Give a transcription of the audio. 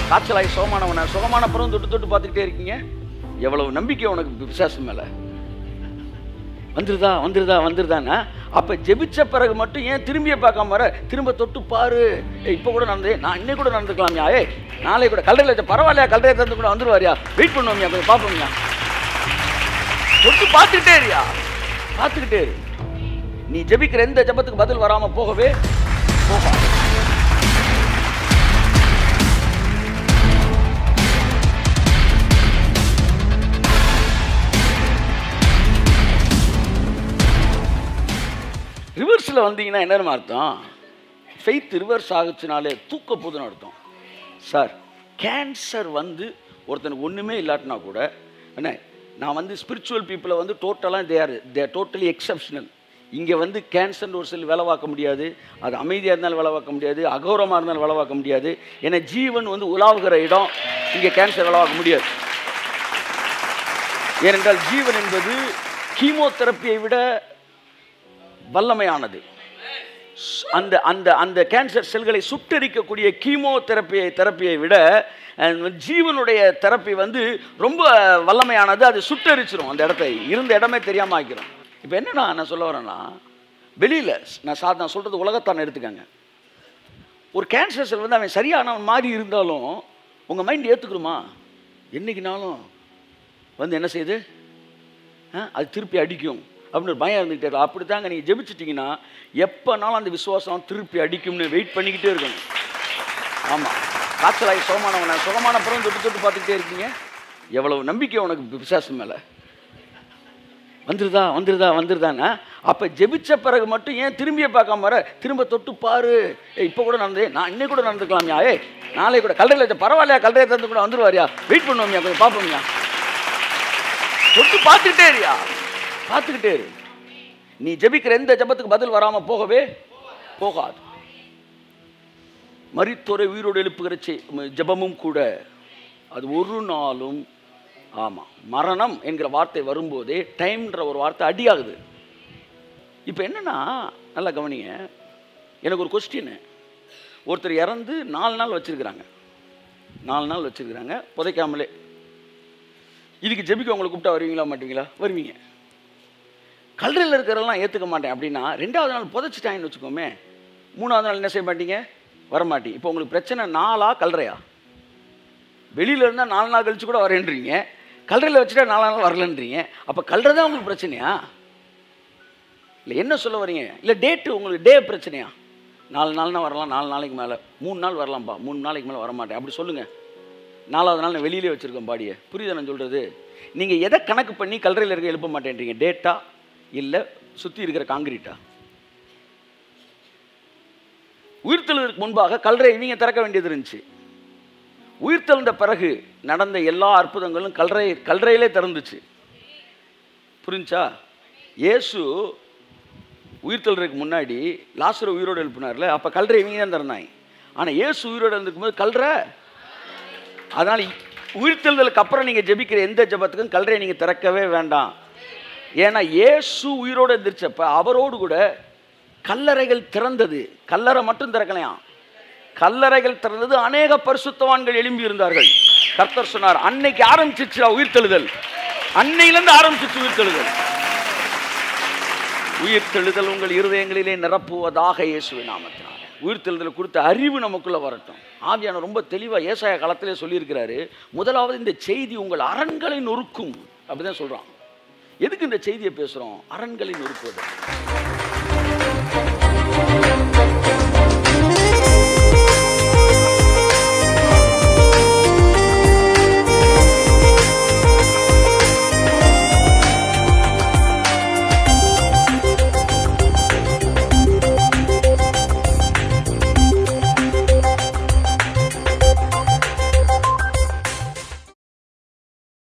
காய்ச்சலாகி சுகமானவனை சுகமான பிறகு தொட்டு தொட்டு பார்த்துக்கிட்டே இருக்கீங்க எவ்வளவு நம்பிக்கை உனக்கு விசுவாசம் மேலே வந்துருதா வந்துருதா வந்துருதானா அப்போ ஜெபிச்ச பிறகு மட்டும் ஏன் திரும்பிய பார்க்காம வர திரும்ப தொட்டு பாரு ஏய் இப்போ கூட நடந்து நான் இன்னைக்கு கூட நடந்துக்கலாம்யா ஏய் நாளை கூட கல்றையில் வச்ச பரவாயில்லையா கல்றையை தந்து கூட வந்துருவாரியா வெயிட் பண்ணுவோம்யா கொஞ்சம் பார்ப்போம்யா தொட்டு பார்த்துக்கிட்டே இருயா பார்த்துக்கிட்டே இரு நீ ஜெபிக்கிற எந்த ஜெபத்துக்கு பதில் வராம போகவே போகாது ரிவர்ஸில் வந்தீங்கன்னா என்னன்னு அர்த்தம் ஃபெய்த் ரிவர்ஸ் ஆகுச்சுனாலே தூக்க போதுன்னு அர்த்தம் சார் கேன்சர் வந்து ஒருத்தனுக்கு ஒன்றுமே இல்லாட்டினா கூட என்ன நான் வந்து ஸ்பிரிச்சுவல் பீப்புளை வந்து டோட்டலாக they are they totally exceptional இங்கே வந்து கேன்சர்னு ஒரு சில வேலை பார்க்க முடியாது அது அமைதியாக இருந்தாலும் வேலை பார்க்க முடியாது அகௌரவமாக இருந்தாலும் வேலை பார்க்க முடியாது ஏன்னா ஜீவன் வந்து உலாவுகிற இடம் இங்கே கேன்சர் வேலை பார்க்க முடியாது ஏனென்றால் ஜீவன் என்பது கீமோதெரப்பியை விட வல்லமையானது ஸ்- அந்த அந்த அந்த கேன்சர் செல்களை சுட்டரிக்கக்கூடிய கீமோ தெரப்பியை தெரப்பியை விட அஹ், ஜீவனுடைய தெரப்பி வந்து ரொம்ப வல்லமையானது அது சுட்டரிச்சிரும் அந்த இடத்தை இருந்த இடமே தெரியாமல் ஆக்கிரும் இப்போ என்னன்னா நான் சொல்ல வரேன்னா வெளியில் நான் சா நான் சொல்கிறது உலகத்தான் எடுத்துக்கங்க ஒரு கேன்சர் செல் வந்து அவன் சரியானவன் மாதிரி இருந்தாலும் உங்கள் மைண்ட் ஏற்றுக்குருமா என்னைக்குனாலும் வந்து என்ன செய்யுது ஆ, அது திருப்பி அடிக்கும் அப்படின்னு ஒரு பயம் இருந்துகிட்டே இருக்கும் அப்படி தாங்க நீங்கள் ஜெபிச்சிட்டிங்கன்னா எப்போனாலும் அந்த விசுவாசம் திருப்பி அடிக்கும்னு வெயிட் பண்ணிக்கிட்டே இருக்கணும் ஆமாம் காய்ச்சலாகி சுகமானவனை சுகமான பிறகு தொட்டு தொட்டு பார்த்துக்கிட்டே இருக்கீங்க எவ்வளவு நம்பிக்கை உனக்கு விசுவாசம் மேலே வந்துருதா வந்துருதா வந்துருதானா அப்போ ஜெபிச்ச பிறகு மட்டும் ஏன் திரும்பிய பார்க்காம வர திரும்ப தொட்டு பாரு ஏய் இப்போ கூட நடந்து நான் இன்னைக்கு கூட நடந்துக்கலாம்யா ஏய் நாளை கூட கல்றையில் வச்ச பரவாயில்லையா கல்றையை தந்து கூட வந்துருவாரியா வெயிட் பண்ணுவோம்யா கொஞ்சம் பார்ப்போம்யா தொட்டு பார்த்துக்கிட்டே இருயா பார்த்துக்கிட்டே இரு நீ ஜெபிக்கிற எந்த ஜெபத்துக்கு பதில் வராம போகவே போகாது மரித்தோரை உயிரோடு எழுப்புகிற செ- ம- ஜெபமும் கூட அது ஒரு நாளும் ஆமாம் மரணம் என்கிற வார்த்தை வரும்போதே டைம்ன்ற ஒரு வார்த்தை அடியாகுது இப்போ என்னன்னா நல்லா கவனிங்க எனக்கு ஒரு கொஸ்டின் ஒருத்தர் இறந்து நாலு நாள் வச்சிருக்கிறாங்க நாலு நாள் வச்சிருக்கிறாங்க புதைக்காமலே இதுக்கு ஜெபிக்க உங்களை கூப்பிட்டா வருவீங்களா மாட்டீங்களா வருவீங்க கல்லறையில் இருக்கிறதெல்லாம் ஏற்றுக்க மாட்டேன் அப்படின்னா ரெண்டாவது நாள் புதைச்சிட்டாங்கன்னு வச்சுக்கோமே மூணாவது நாள் என்ன செய்ய மாட்டீங்க வரமாட்டீங்க இப்போ உங்களுக்கு பிரச்சனை நாளா கல்லறையா வெளியில் இருந்தால் நாலு நாள் கழிச்சு கூட வரேன்றீங்க கல்லறையில் வச்சுட்டா நாலு நாள் வரலன்றீங்க அப்போ கல்லறை தான் உங்களுக்கு பிரச்சனையா இல்லை என்ன சொல்ல வரீங்க இல்லை டேட்டு உங்களுக்கு டே பிரச்சனையா நாலு நாள்னா வரலாம் நாலு நாளைக்கு மேலே மூணு நாள் வரலாம்ப்பா மூணு நாளைக்கு மேலே வரமாட்டேன் அப்படி சொல்லுங்கள் நாலாவது நாள் நான் வெளியிலே வச்சுருக்கேன் பாடியை புரியுதா நான் சொல்கிறது நீங்கள் எதை கணக்கு பண்ணி கல்லறையில் இருக்க எழுப்ப மாட்டேன்றீங்க டேட்டா இல்லை சுற்றி இருக்கிற காங்கிரீட்டா உயிர்த்தெழுதற்கு முன்பாக கல்லறை இவங்க திறக்க வேண்டியது இருந்துச்சு உயிர்த்தெழுந்த பிறகு நடந்த எல்லா அற்புதங்களும் கல்லறை கல்லறையிலே திறந்துச்சு புரிஞ்சா இயேசு உயிர்த்தெழுறதுக்கு முன்னாடி லாசரை உயிரோடு எழுப்பினார்ல அப்போ கல்லறை இவங்க தான் திறந்தாங்க ஆனால் இயேசு உயிரோடு இருந்திருக்கும்போது கல்லறை அதனால் உயிர்த்தெழுதலுக்கு அப்புறம் நீங்கள் ஜெபிக்கிற எந்த ஜெபத்துக்கும் கல்லறையை நீங்கள் திறக்கவே வேண்டாம் ஏன்னா இயேசு உயிரோடு எந்திரிச்சப்ப அவரோடு கூட கல்லறைகள் திறந்தது கல்லறை மட்டும் திறக்கலையாம் கல்லறைகள் திறந்தது அநேக பரிசுத்தவான்கள் எழும்பி இருந்தார்கள் கர்த்தர் சொன்னார் அன்னைக்கு ஆரம்பிச்சிச்சு உயிர்த்தெழுதல் அன்னையிலிருந்து ஆரம்பிச்சிச்சு உயிர்த்தெழுதல் உயிர்த்தெழுதல் உங்கள் இருதயங்களிலே நிரப்புவதாக இயேசுவின் நாமத்தினால உயிர்த்தெழுதல் கொடுத்த அறிவு நமக்குள்ள வரட்டும் ஆவியான ரொம்ப தெளிவாக ஏசாய காலத்திலே சொல்லியிருக்கிறாரு முதலாவது இந்த செய்தி உங்கள் அரண்களை நொறுக்கும் அப்படிதான் சொல்றான் எதுக்கு இந்த செய்தியை பேசுறோம் அரண்களை நொறுக்குவது